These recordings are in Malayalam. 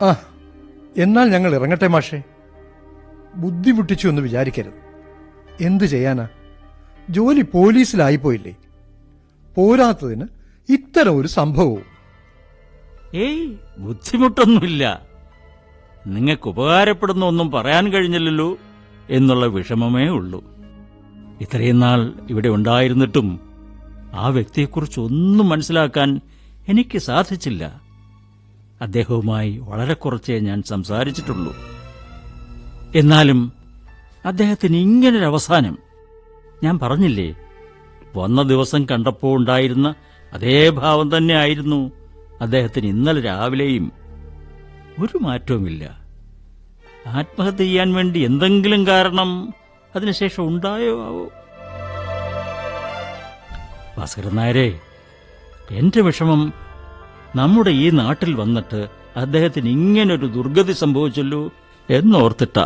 ആ എന്നാൽ ഞങ്ങൾ ഇറങ്ങട്ടെ മാഷേ ബുദ്ധിമുട്ടിച്ചു എന്ന് വിചാരിക്കരുത് എന്തു ചെയ്യാനാ ജോലി പോലീസിലായിപ്പോയില്ലേ പോരാത്തതിന് ഇത്തരം ഒരു സംഭവവും ഏയ് ബുദ്ധിമുട്ടൊന്നുമില്ല നിങ്ങൾക്ക് ഉപകാരപ്പെടുന്ന ഒന്നും പറയാൻ കഴിഞ്ഞില്ലല്ലോ എന്നുള്ള വിഷമമേ ഉള്ളൂ ഇത്രയും നാൾ ഇവിടെ ഉണ്ടായിരുന്നിട്ടും ആ വ്യക്തിയെക്കുറിച്ച് ഒന്നും മനസ്സിലാക്കാൻ എനിക്ക് സാധിച്ചില്ല അദ്ദേഹവുമായി വളരെ കുറച്ചേ ഞാൻ സംസാരിച്ചിട്ടുള്ളൂ എന്നാലും അദ്ദേഹത്തിന് ഇങ്ങനൊരു അവസാനം ഞാൻ പറഞ്ഞില്ലേ വന്ന ദിവസം കണ്ടപ്പോൾ ഉണ്ടായിരുന്ന അതേ ഭാവം തന്നെ ആയിരുന്നു അദ്ദേഹത്തിന് ഇന്നലെ രാവിലെയും ഒരു മാറ്റവുമില്ല ആത്മഹത്യ ചെയ്യാൻ വേണ്ടി എന്തെങ്കിലും കാരണം അതിനുശേഷം ഉണ്ടായോ ആവോ ഭാസ്കരൻ നായരെ എന്റെ വിഷമം നമ്മുടെ ഈ നാട്ടിൽ വന്നിട്ട് അദ്ദേഹത്തിന് ഇങ്ങനൊരു ദുർഗതി സംഭവിച്ചല്ലോ എന്നോർത്തിട്ടാ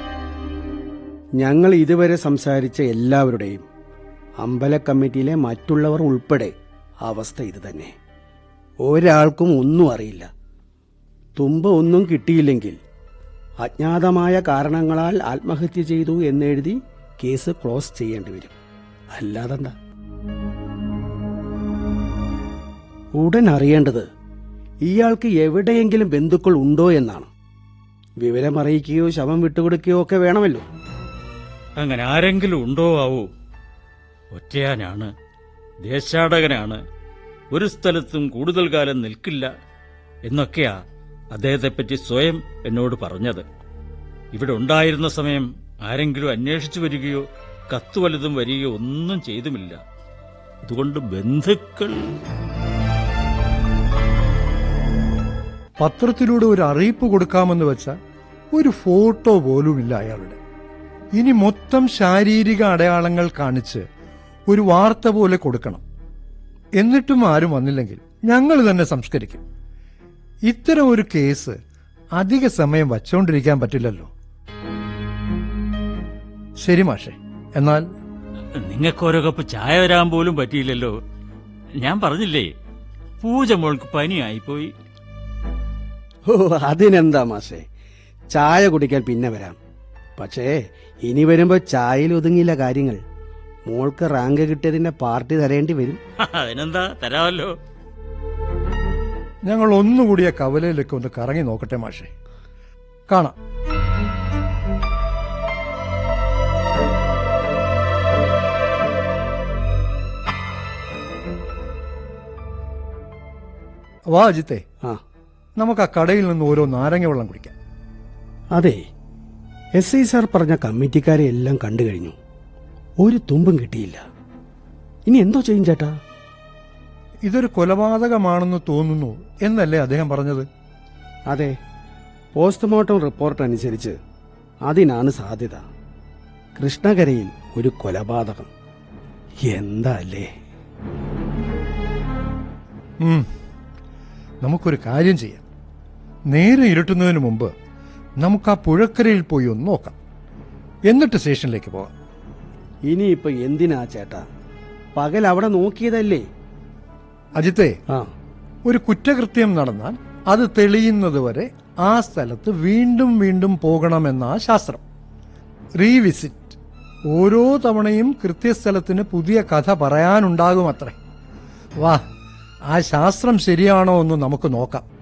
ഞങ്ങൾ ഇതുവരെ സംസാരിച്ച എല്ലാവരുടെയും അമ്പല കമ്മിറ്റിയിലെ മറ്റുള്ളവർ ഉൾപ്പെടെ അവസ്ഥ ഇത് തന്നെ ഒരാൾക്കും ഒന്നും അറിയില്ല തുമ്പ ഒന്നും കിട്ടിയില്ലെങ്കിൽ അജ്ഞാതമായ കാരണങ്ങളാൽ ആത്മഹത്യ ചെയ്തു എന്നെഴുതി കേസ് ക്ലോസ് ചെയ്യേണ്ടി വരും അല്ലാതെന്താ ഉടൻ അറിയേണ്ടത് ഇയാൾക്ക് എവിടെയെങ്കിലും ബന്ധുക്കൾ ഉണ്ടോ എന്നാണ് വിവരം അറിയിക്കുകയോ ശവം വിട്ടുകൊടുക്കുകയോ ഒക്കെ വേണമല്ലോ അങ്ങനെ ആരെങ്കിലും ഉണ്ടോ ആവോ ഒറ്റയാനാണ് ദേശാടകനാണ് ഒരു സ്ഥലത്തും കൂടുതൽ കാലം നിൽക്കില്ല എന്നൊക്കെയാ അദ്ദേഹത്തെപ്പറ്റി സ്വയം എന്നോട് പറഞ്ഞത് ഇവിടെ ഉണ്ടായിരുന്ന സമയം ആരെങ്കിലും അന്വേഷിച്ചു വരികയോ കത്ത് വലുതും വരികയോ ഒന്നും ചെയ്തുമില്ല അതുകൊണ്ട് ബന്ധുക്കൾ പത്രത്തിലൂടെ ഒരു അറിയിപ്പ് കൊടുക്കാമെന്ന് വെച്ച ഒരു ഫോട്ടോ പോലുമില്ല അയാളുടെ ഇനി മൊത്തം ശാരീരിക അടയാളങ്ങൾ കാണിച്ച് ഒരു വാർത്ത പോലെ കൊടുക്കണം എന്നിട്ടും ആരും വന്നില്ലെങ്കിൽ ഞങ്ങൾ തന്നെ സംസ്കരിക്കും ഇത്തരം ഒരു കേസ് അധിക സമയം വച്ചുകൊണ്ടിരിക്കാൻ പറ്റില്ലല്ലോ ശരി മാഷെ എന്നാൽ നിങ്ങൾക്ക് ഓരോ കപ്പ് ചായ വരാൻ പോലും പറ്റിയില്ലല്ലോ ഞാൻ പറഞ്ഞില്ലേ പൂജ മോൾക്ക് പനിയായിപ്പോയി ഓ അതിനെന്താ മാഷേ ചായ കുടിക്കാൻ പിന്നെ വരാം പക്ഷേ ഇനി വരുമ്പോ ചായയിൽ ഒതുങ്ങിയില്ല കാര്യങ്ങൾ മോൾക്ക് റാങ്ക് കിട്ടിയതിന്റെ പാർട്ടി തരേണ്ടി വരും അതിനെന്താ തരാമല്ലോ ഞങ്ങൾ ഒന്നുകൂടി ആ കവലയിലൊക്കെ ഒന്ന് കറങ്ങി നോക്കട്ടെ മാഷെ കാണാം വാ അജിത്തെ ആ നമുക്ക് ആ കടയിൽ നിന്ന് ഓരോ നാരങ്ങ വെള്ളം കുടിക്കാം അതെ എസ് ഐ സാർ പറഞ്ഞ കമ്മിറ്റിക്കാരെ എല്ലാം കണ്ടു കഴിഞ്ഞു ഒരു തുമ്പും കിട്ടിയില്ല ഇനി എന്തോ ചെയ്യും ചേട്ടാ ഇതൊരു കൊലപാതകമാണെന്ന് തോന്നുന്നു എന്നല്ലേ അദ്ദേഹം പറഞ്ഞത് അതെ പോസ്റ്റ്മോർട്ടം റിപ്പോർട്ട് അനുസരിച്ച് അതിനാണ് സാധ്യത കൃഷ്ണകരയിൽ ഒരു കൊലപാതകം എന്താ അല്ലേ ഉം. നമുക്കൊരു കാര്യം ചെയ്യാം നേരെ ഇരുട്ടുന്നതിന് മുമ്പ് നമുക്ക് ആ പുഴക്കരയിൽ പോയി ഒന്ന് നോക്കാം എന്നിട്ട് സ്റ്റേഷനിലേക്ക് പോകാം ഇനിയിപ്പോ എന്തിനാ ചേട്ടാ പകൽ അവിടെ നോക്കിയതല്ലേ അജിത്തെ ആ ഒരു കുറ്റകൃത്യം നടന്നാൽ അത് തെളിയുന്നതുവരെ ആ സ്ഥലത്ത് വീണ്ടും വീണ്ടും പോകണമെന്നാ ശാസ്ത്രം റീവിസിറ്റ് ഓരോ തവണയും കൃത്യസ്ഥലത്തിന് പുതിയ കഥ പറയാനുണ്ടാകുമത്രേ വാ ആ ശാസ്ത്രം ശരിയാണോ എന്ന് നമുക്ക് നോക്കാം